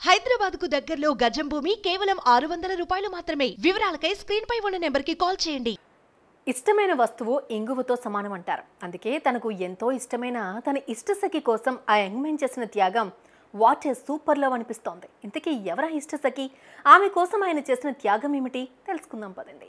హైదరాబాద్ కు దగ్గరలో గజం భూమి కేవలం ఆరు వందల రూపాయలు మాత్రమే వివరాలకై స్క్రీన్ పై ఉన్న నెంబర్ కి కాల్ చేయండి ఇష్టమైన వస్తువు ఇంగువతో సమానం అంటారు అందుకే తనకు ఎంతో ఇష్టమైన తన ఇష్టసఖి కోసం ఆ యంగ్మెన్ చేసిన త్యాగం వాట్ ఏ సూపర్ లవ్ అనిపిస్తోంది ఇంతకీ ఎవరా ఇష్టసఖి ఆమె కోసం ఆయన చేసిన త్యాగం ఏమిటి తెలుసుకుందాం పదండి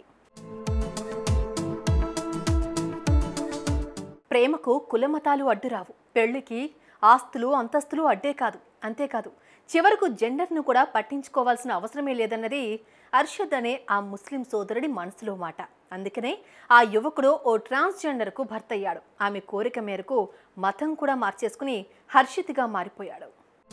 ప్రేమకు కులమతాలు అడ్డురావు పెళ్లికి ఆస్తులు అంతస్తులు అడ్డే కాదు అంతేకాదు చివరకు జెండర్ను కూడా పట్టించుకోవాల్సిన అవసరమే లేదన్నది అర్షద్ అనే ఆ ముస్లిం సోదరుడి మనసులో మాట అందుకనే ఆ యువకుడు ఓ ట్రాన్స్జెండర్కు భర్త అయ్యాడు ఆమె కోరిక మేరకు మతం కూడా మార్చేసుకుని హర్షిత్గా మారిపోయాడు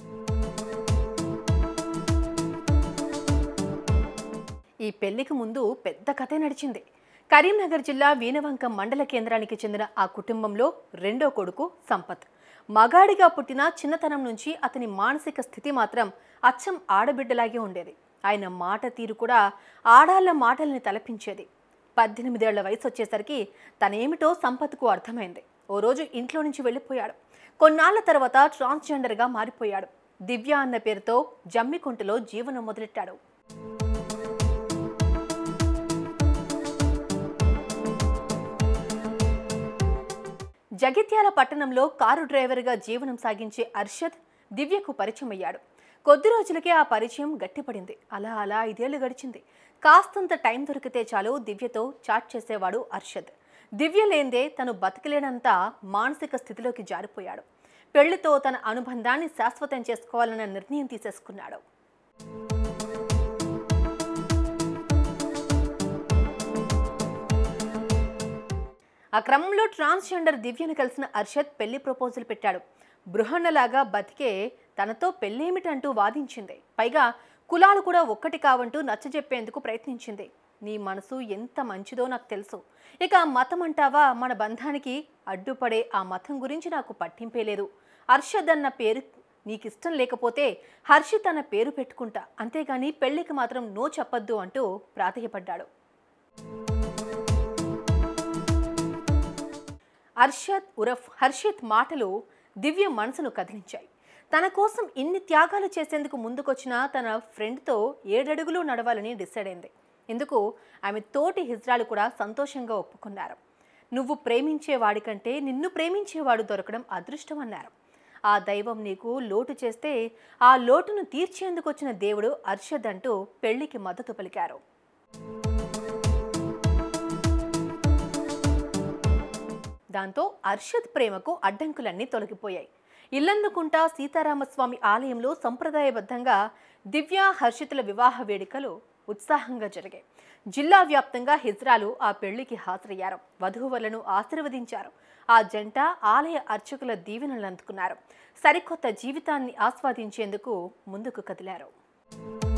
ఈ పెళ్లికి ముందు పెద్ద కథే నడిచింది కరీంనగర్ జిల్లా వీనవంకం మండల కేంద్రానికి చెందిన ఆ కుటుంబంలో రెండో కొడుకు సంపత్ మగాడిగా పుట్టిన చిన్నతనం నుంచి అతని మానసిక స్థితి మాత్రం అచ్చం ఆడబిడ్డలాగే ఉండేది ఆయన మాట తీరు కూడా ఆడాళ్ల మాటల్ని తలపించేది పద్దెనిమిదేళ్ల వయసు వచ్చేసరికి తనేమిటో సంపత్కు అర్థమైంది ఓ రోజు ఇంట్లో నుంచి వెళ్ళిపోయాడు కొన్నాళ్ల తర్వాత ట్రాన్స్జెండర్గా మారిపోయాడు దివ్య అన్న పేరుతో జమ్మికుంటలో జీవనం మొదలెట్టాడు జగిత్యాల పట్టణంలో కారు డ్రైవర్గా జీవనం సాగించే అర్షద్ దివ్యకు పరిచయం అయ్యాడు కొద్ది రోజులకే ఆ పరిచయం గట్టిపడింది అలా అలా ఐదేళ్లు గడిచింది కాస్తంత టైం దొరికితే చాలు దివ్యతో చాట్ చేసేవాడు అర్షద్ దివ్య లేందే తను బతకలేనంత మానసిక స్థితిలోకి జారిపోయాడు పెళ్లితో తన అనుబంధాన్ని శాశ్వతం చేసుకోవాలన్న నిర్ణయం తీసేసుకున్నాడు ఆ క్రమంలో ట్రాన్స్జెండర్ దివ్యను కలిసిన అర్షద్ పెళ్లి ప్రపోజల్ పెట్టాడు బృహన్నలాగా బతికే తనతో పెళ్ళేమిటంటూ వాదించింది పైగా కులాలు కూడా ఒక్కటి కావంటూ నచ్చజెప్పేందుకు ప్రయత్నించింది నీ మనసు ఎంత మంచిదో నాకు తెలుసు ఇక మతం అంటావా మన బంధానికి అడ్డుపడే ఆ మతం గురించి నాకు పట్టింపే లేదు అర్షద్ అన్న పేరు నీకు ఇష్టం లేకపోతే హర్షిత్ అన్న పేరు పెట్టుకుంటా అంతేగాని పెళ్లికి మాత్రం నో చెప్పొద్దు అంటూ ప్రాధేయపడ్డాడు అర్షద్ ఉరఫ్ హర్షిత్ మాటలు దివ్య మనసును కదిలించాయి తన కోసం ఇన్ని త్యాగాలు చేసేందుకు ముందుకొచ్చిన తన ఫ్రెండ్తో ఏడడుగులు నడవాలని డిసైడ్ అయింది ఇందుకు ఆమె తోటి హిజ్రాలు కూడా సంతోషంగా ఒప్పుకున్నారు నువ్వు ప్రేమించే వాడికంటే నిన్ను ప్రేమించేవాడు దొరకడం అదృష్టం అన్నారు ఆ దైవం నీకు లోటు చేస్తే ఆ లోటును తీర్చేందుకు వచ్చిన దేవుడు అర్షద్ అంటూ పెళ్లికి మద్దతు పలికారు దాంతో అర్షద్ ప్రేమకు అడ్డంకులన్నీ తొలగిపోయాయి ఇల్లందుకుంట సీతారామస్వామి ఆలయంలో సంప్రదాయబద్ధంగా దివ్య హర్షితుల వివాహ వేడుకలు ఉత్సాహంగా జరిగాయి జిల్లా వ్యాప్తంగా హిజ్రాలు ఆ పెళ్లికి హాజరయ్యారు వధూవరులను ఆశీర్వదించారు ఆ జంట ఆలయ అర్చకుల దీవెనలు అందుకున్నారు సరికొత్త జీవితాన్ని ఆస్వాదించేందుకు ముందుకు కదిలారు